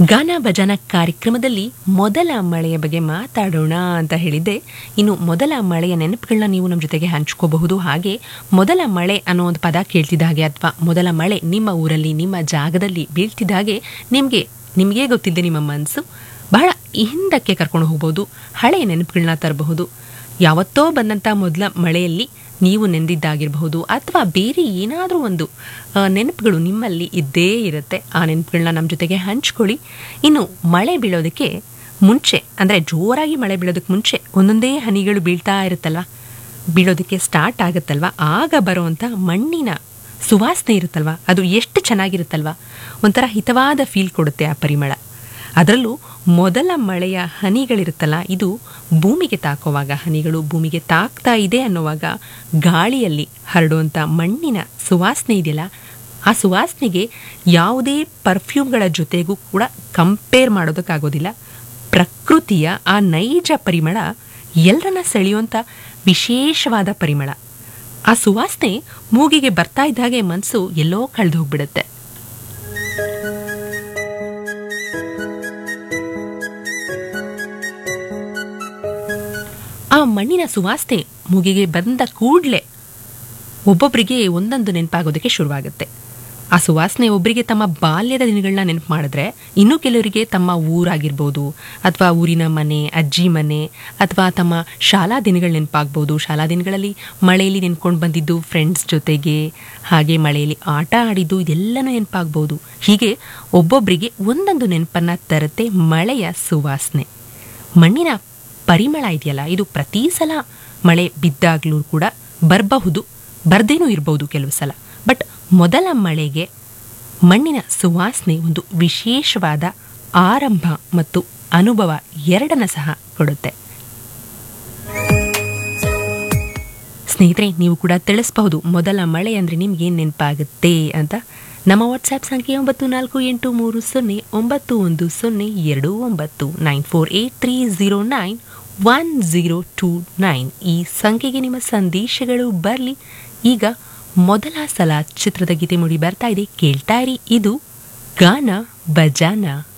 ಗಾನ ಭಜನ ಕಾರ್ಯಕ್ರಮದಲ್ಲಿ ಮೊದಲ ಮಳೆಯ ಬಗ್ಗೆ ಮಾತಾಡೋಣ ಅಂತ ಹೇಳಿದ್ದೆ ಇನ್ನು ಮೊದಲ ಮಳೆಯ ನೆನಪುಗಳನ್ನ ನೀವು ನಮ್ಮ ಜೊತೆಗೆ ಹಂಚ್ಕೋಬಹುದು ಹಾಗೆ ಮೊದಲ ಮಳೆ ಅನ್ನೋ ಒಂದು ಪದ ಕೇಳ್ತಿದ್ದ ಹಾಗೆ ಅಥವಾ ಮೊದಲ ಮಳೆ ನಿಮ್ಮ ಊರಲ್ಲಿ ನಿಮ್ಮ ಜಾಗದಲ್ಲಿ ಬೀಳ್ತಿದ್ದ ಹಾಗೆ ನಿಮಗೆ ನಿಮಗೇ ಗೊತ್ತಿದ್ದೆ ನಿಮ್ಮ ಮನಸ್ಸು ಬಹಳ ಹಿಂದಕ್ಕೆ ಕರ್ಕೊಂಡು ಹೋಗ್ಬೋದು ಹಳೆಯ ನೆನಪುಗಳನ್ನ ತರಬಹುದು ಯಾವತ್ತೋ ಬಂದಂಥ ಮೊದಲ ಮಳೆಯಲ್ಲಿ ನೀವು ನೆಂದಿದ್ದಾಗಿರಬಹುದು ಅಥವಾ ಬೇರೆ ಏನಾದರೂ ಒಂದು ಆ, ನೆನಪುಗಳು ನಿಮ್ಮಲ್ಲಿ ಇದ್ದೇ ಇರುತ್ತೆ ಆ ನೆನಪುಗಳನ್ನ ನಮ್ಮ ಜೊತೆಗೆ ಹಂಚ್ಕೊಳ್ಳಿ ಇನ್ನು ಮಳೆ ಬೀಳೋದಕ್ಕೆ ಮುಂಚೆ ಅಂದರೆ ಜೋರಾಗಿ ಮಳೆ ಬೀಳೋದಕ್ಕೆ ಮುಂಚೆ ಒಂದೊಂದೇ ಹನಿಗಳು ಬೀಳ್ತಾ ಇರುತ್ತಲ್ವ ಬೀಳೋದಕ್ಕೆ ಸ್ಟಾರ್ಟ್ ಆಗುತ್ತಲ್ವ ಆಗ ಬರುವಂಥ ಮಣ್ಣಿನ ಸುವಾಸನೆ ಇರುತ್ತಲ್ವ ಅದು ಎಷ್ಟು ಚೆನ್ನಾಗಿರುತ್ತಲ್ವ ಒಂಥರ ಹಿತವಾದ ಫೀಲ್ ಕೊಡುತ್ತೆ ಆ ಪರಿಮಳ ಅದರಲ್ಲೂ ಮೊದಲ ಮಳೆಯ ಹನಿಗಳಿರುತ್ತಲ್ಲ ಇದು ಭೂಮಿಗೆ ತಾಕುವಾಗ ಹನಿಗಳು ಭೂಮಿಗೆ ತಾಕ್ತಾ ಇದೆ ಅನ್ನುವಾಗ ಗಾಳಿಯಲ್ಲಿ ಹರಡುವಂಥ ಮಣ್ಣಿನ ಸುವಾಸನೆ ಇದೆಯಲ್ಲ ಆ ಸುವಾಸನೆಗೆ ಯಾವುದೇ ಪರ್ಫ್ಯೂಮ್ಗಳ ಜೊತೆಗೂ ಕೂಡ ಕಂಪೇರ್ ಮಾಡೋದಕ್ಕಾಗೋದಿಲ್ಲ ಪ್ರಕೃತಿಯ ಆ ನೈಜ ಪರಿಮಳ ಎಲ್ಲರನ್ನ ಸೆಳೆಯುವಂಥ ವಿಶೇಷವಾದ ಪರಿಮಳ ಆ ಸುವಾಸನೆ ಮೂಗಿಗೆ ಬರ್ತಾ ಇದ್ದಾಗೆ ಮನಸ್ಸು ಎಲ್ಲೋ ಕಳೆದು ಹೋಗ್ಬಿಡುತ್ತೆ ಆ ಮಣ್ಣಿನ ಸುವಾಸನೆ ಮೂಗಿಗೆ ಬಂದ ಕೂಡಲೇ ಒಬ್ಬೊಬ್ಬರಿಗೆ ಒಂದೊಂದು ನೆನಪಾಗೋದಕ್ಕೆ ಶುರುವಾಗುತ್ತೆ ಆ ಸುವಾಸನೆ ಒಬ್ಬರಿಗೆ ತಮ್ಮ ಬಾಲ್ಯದ ದಿನಗಳನ್ನ ನೆನಪು ಮಾಡಿದ್ರೆ ಇನ್ನೂ ಕೆಲವರಿಗೆ ತಮ್ಮ ಊರಾಗಿರ್ಬೋದು ಅಥವಾ ಊರಿನ ಮನೆ ಅಜ್ಜಿ ಮನೆ ಅಥವಾ ತಮ್ಮ ಶಾಲಾ ದಿನಗಳು ನೆನಪಾಗ್ಬೋದು ಶಾಲಾ ದಿನಗಳಲ್ಲಿ ಮಳೆಯಲ್ಲಿ ನೆನ್ಕೊಂಡು ಬಂದಿದ್ದು ಫ್ರೆಂಡ್ಸ್ ಜೊತೆಗೆ ಹಾಗೆ ಮಳೆಯಲ್ಲಿ ಆಟ ಆಡಿದ್ದು ಇದೆಲ್ಲನೂ ನೆನಪಾಗ್ಬೋದು ಹೀಗೆ ಒಬ್ಬೊಬ್ಬರಿಗೆ ಒಂದೊಂದು ನೆನಪನ್ನು ತರುತ್ತೆ ಮಳೆಯ ಸುವಾಸನೆ ಮಣ್ಣಿನ ಪರಿಮಳ ಇದೆಯಲ್ಲ ಇದು ಪ್ರತಿ ಸಲ ಮಳೆ ಬಿದ್ದಾಗಲೂ ಕೂಡ ಬರಬಹುದು ಬರ್ದೇನೂ ಇರಬಹುದು ಕೆಲವು ಸಲ ಬಟ್ ಮೊದಲ ಮಳೆಗೆ ಮಣ್ಣಿನ ಸುವಾಸನೆ ಒಂದು ವಿಶೇಷವಾದ ಆರಂಭ ಮತ್ತು ಅನುಭವ ಎರಡನ್ನ ಸಹ ಕೊಡುತ್ತೆ ಸ್ನೇಹಿತರೆ ನೀವು ಕೂಡ ತಿಳಿಸಬಹುದು ಮೊದಲ ಮಳೆ ಅಂದರೆ ನಿಮ್ಗೆ ಏನು ನೆನಪಾಗುತ್ತೆ ಅಂತ ನಮ್ಮ ವಾಟ್ಸ್ಆ್ಯಪ್ ಸಂಖ್ಯೆ ಒಂಬತ್ತು ನಾಲ್ಕು ಎಂಟು ಮೂರು ಸೊನ್ನೆ ಒಂಬತ್ತು ಒಂದು ಸೊನ್ನೆ ಎರಡು ಒಂಬತ್ತು nine four eight three zero nine one zero two nine ಈ ಸಂಖ್ಯೆಗೆ ನಿಮ್ಮ ಸಂದೇಶಗಳು ಬರಲಿ ಈಗ ಮೊದಲ ಸಲ ಚಿತ್ರದ ಗೀತೆ ಮೂಡಿ ಬರ್ತಾ ಇದೆ ಕೇಳ್ತಾ ಇರಿ ಇದು ಗಾನ ಬಜಾನ